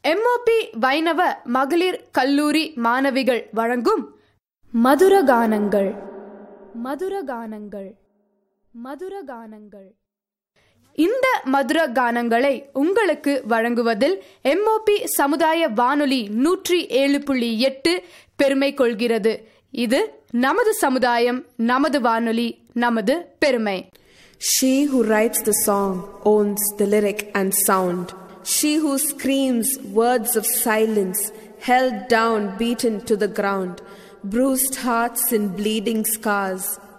MOP வைணவ மகளிர் கல்லூரி மாணவிகள் வழங்கும் மதுரகானங்கள் மதுரகானங்கள் மதுரகானங்கள் இந்த மதுர கானங்களை உங்களுக்கு வழங்குவதில் எம்ஓபி சமுதாய வானொலி நூற்றி ஏழு புள்ளி எட்டு பெருமை கொள்கிறது இது நமது சமுதாயம் நமது வானொலி நமது பெருமை She who writes the song owns the lyric and sound. She who screams words of silence, held down, beaten to the ground, bruised hearts and bleeding scars.